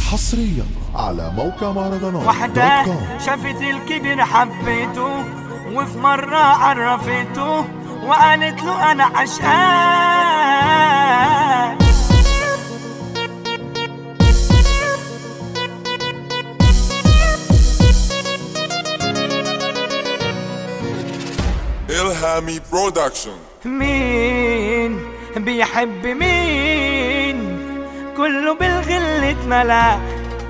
حصريا على موقع مهرجانات وحدة دوت كوم. شافت الكبير حبيته وفي مرة عرفته وقالت له أنا عشقان Ilhami Production مين بيحب مين كله بالغل اتملى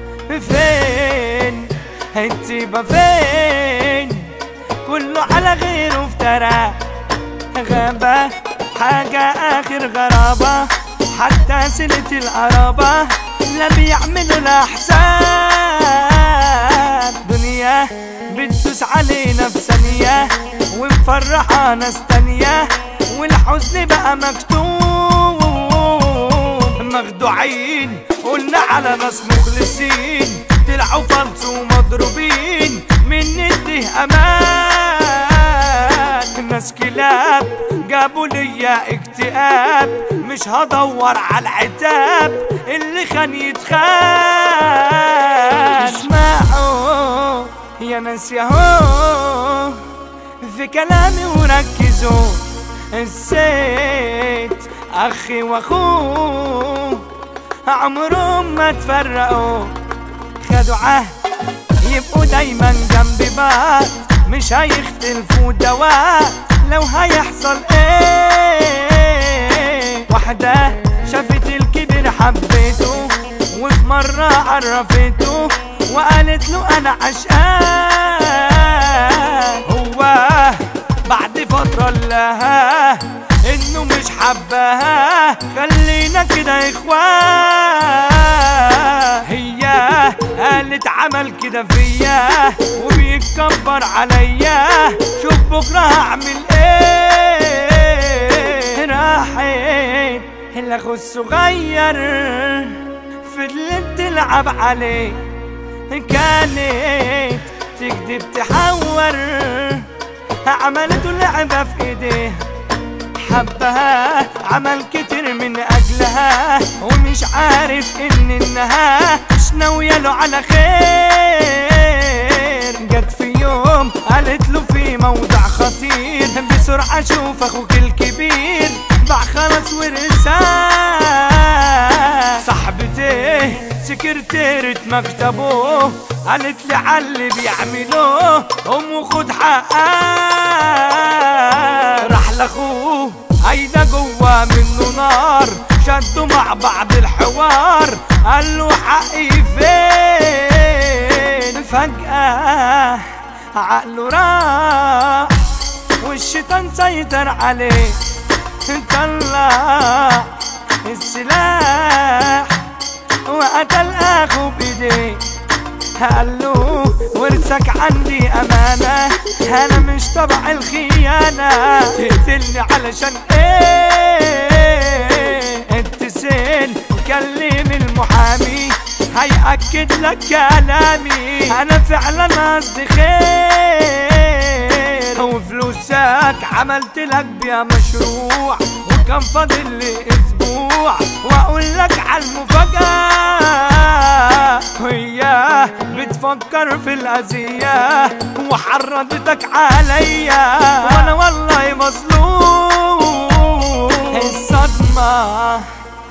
فين الطيبة فين كله على غيره افترى غابة حاجة آخر غرابة حتى سنة القرابة لا بيعملوا لا حساب دنيا بتدوس علينا في ثانية ومفرحة ناس تانية والحزن بقى مكتوب مخدوعين قلنا على ناس مخلصين طلعوا فلس ومضروبين من نديه امان ناس كلاب جابوا ليا اكتئاب مش هدور على العتاب اللي خان يتخان اسمعوا يا ناس ياهو في كلامي وركزوا الزيت اخي واخوه عمرهم ما تفرقوا خدوا عهد يبقوا دايما جنب بعض مش هيختلفوا دواء لو هيحصل ايه واحدة شافت الكبير حبيته وفي مرة عرفته وقالت له انا عشقان هو بعد فترة لها انه مش حبها خلينا كده اخوان هي قالت عمل كده فيا وبيتكبر عليا شوف بكره هعمل ايه راحت الاخو الصغير فضلت تلعب عليه كانت تكذب تحور عملته لعبة في ايديه حبها عمل كتير من اجلها ومش عارف ان انها مش ناوية له على خير جت في يوم قالت له في موضع خطير بسرعة شوف اخوك الكبير باع خلاص ورثاه صاحبتي سكرتيرة مكتبه قالت لي عاللي بيعملوه قوم وخد حقها راح لاخوه هيدا جوا منه نار شدوا مع بعض الحوار قال له حقي فين فجأة عقله راح والشيطان سيطر عليه طلع السلاح وقتل اخو بايديه قال له ورثك عندي امانه انا مش تبع الخيانه تقتلني علشان ايه اتصل كلم المحامي هيأكد لك كلامي انا فعلا قصدي خير وفلوسك عملت لك بيها مشروع وكان فاضل لي اسبوع واقول لك على المفاجأة وهي بتفكر في الأذية وحرضتك عليا وانا والله مظلوم الصدمة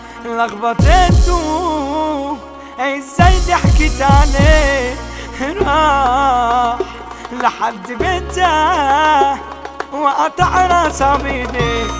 لخبطته ازاي ضحكت عليه راح لحد بيتها وقطع راسها بايديه